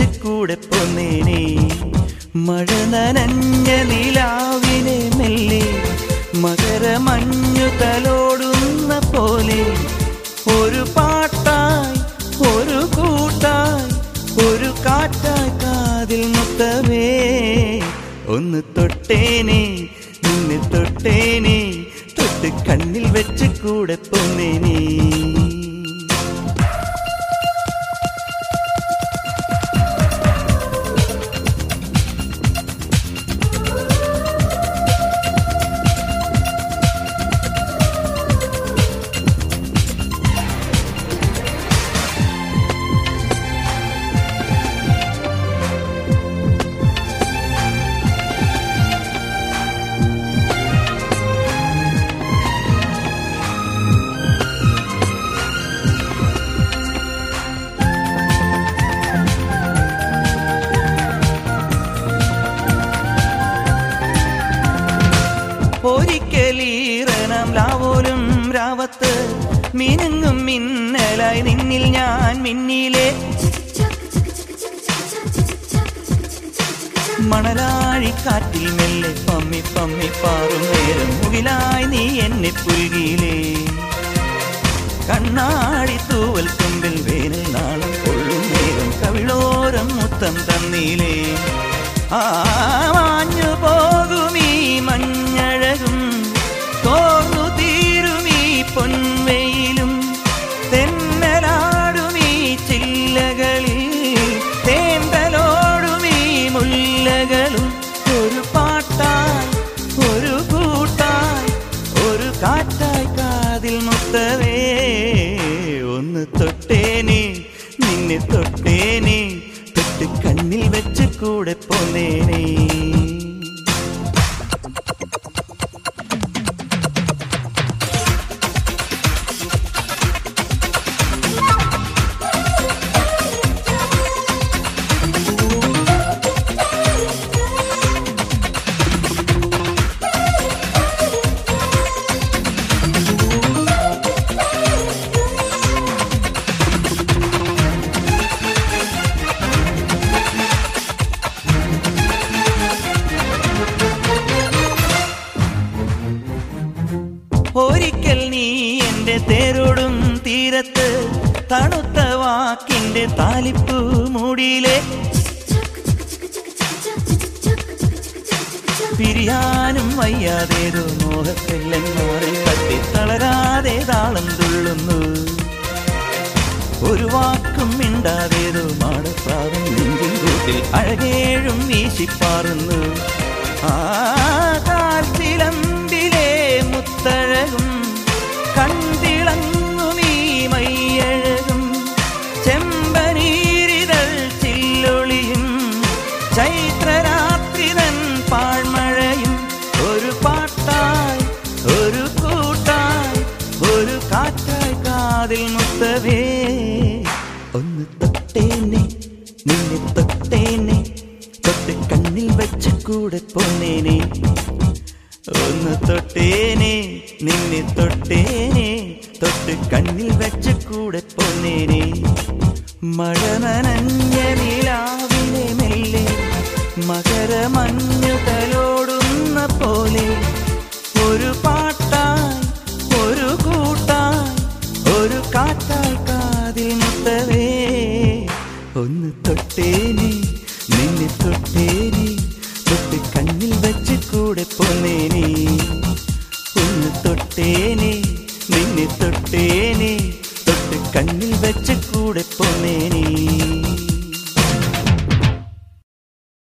കൂടെ പോന്നേനെ മഴ നനഞ്ഞ നിലാവിനെ മെല്ലെ മകരമഞ്ഞു തലോടുന്ന പോലെ ഒരു പാട്ടായി ഒരു കൂട്ടായി ഒരു കാറ്റായി കാതിൽ മുത്തവേ ഒന്ന് തൊട്ടേനെ നിന്നെ തൊട്ടേനെ തൊട്ട് കണ്ണിൽ വെച്ച് കൂടെ പോന്നേനേ ഒരിക്കലീറനം ലാവോലും രാവത്ത് മിനുങ്ങും മിന്നലായി നിന്നിൽ ഞാൻ മിന്നിലെ മണലാഴി കാറ്റിൽ മെല്ലെ പമ്മി പമ്മി പാറും നേരം മുകിലായി നീ എന്നെ പുൽകിയിലേ കണ്ണാടി തൂവൽ തുമ്പിൽ വേനൽ നാളം കൊള്ളും നേരം കവിളോരം മുത്തം തന്നീലേ ആ മാഞ്ഞു പോകും ഈ മഞ്ഞഴകും തോന്നു തീരും ഈ പൊൻവെയിലും തെന്നലാടും ഈ ചില്ലകളിൽ തേന്തലോടും ഈ മുല്ലകളും ഒരു പാട്ടായി ഒരു കൂട്ടായി ഒരു കാറ്റായി കാതിൽ മുത്തവേ ഒന്ന് തൊട്ടേനെ നിന്നെ തൊട്ടേനെ തൊട്ട് കണ്ണിൽ വെച്ച് കൂടെ പോന്നേനേ ഒരിക്കൽ നീ എന്റെ തേരോടും തീരത്ത് തണുത്ത വാക്കിന്റെ താലിപ്പൂ മൂടിയിലെ പിരിയാനും വയ്യാതേതോ മോഹത്തെല്ലാം മാറി തട്ടി തളരാതെ താളം തുള്ളുന്നു ഒരു വാക്കും മിണ്ടാതേതോ മാടപ്രാവം നെഞ്ചിൻ കൂട്ടിൽ അഴകേഴും വീശിപ്പാറുന്നു ആ കാൽച്ചിലമ്പിലെ മുത്തഴകും കണ്ടിളങ്ങും ഈ മയ്യഴകും ചെമ്പനീരിതൾ ചില്ലൊളിയും ചൈത്രരാത്രി തൻ പാഴ്മഴയും ഒരു പാട്ടായി ഒരു കൂട്ടായി ഒരു കാറ്റായി കാതിൽ മുത്തവേ ഒന്ന് തൊട്ടേനെ നിന്നെ തൊട്ടേനെ തൊട്ട് കണ്ണിൽ വെച്ച് കൂടെ പോന്നേനെ ഒന്ന് തൊട്ടേനെ നിന്നെ തൊട്ടേനെ തൊട്ട് കണ്ണിൽ വെച്ച് കൂടെ പോന്നേനെ മഴ നനഞ്ഞ നിലാവിലെ മെല്ലെ മകരമഞ്ഞു തലോടുന്ന പോലെ ഒരു പാട്ടായി ഒരു കൂട്ടായി ഒരു കാറ്റായി കാതിൽ മുത്തവേ ഒന്ന് തൊട്ടേനെ നിന്നെ തൊട്ടേനെ തൊട്ട് കണ്ണിൽ വെച്ച് കൂടെ പോന്നേനെ ഒന്ന് തൊട്ടേനെ നിന്നെ തൊട്ടേനെ തൊട്ട് കണ്ണിൽ വെച്ച് കൂടെ പോന്നേനെ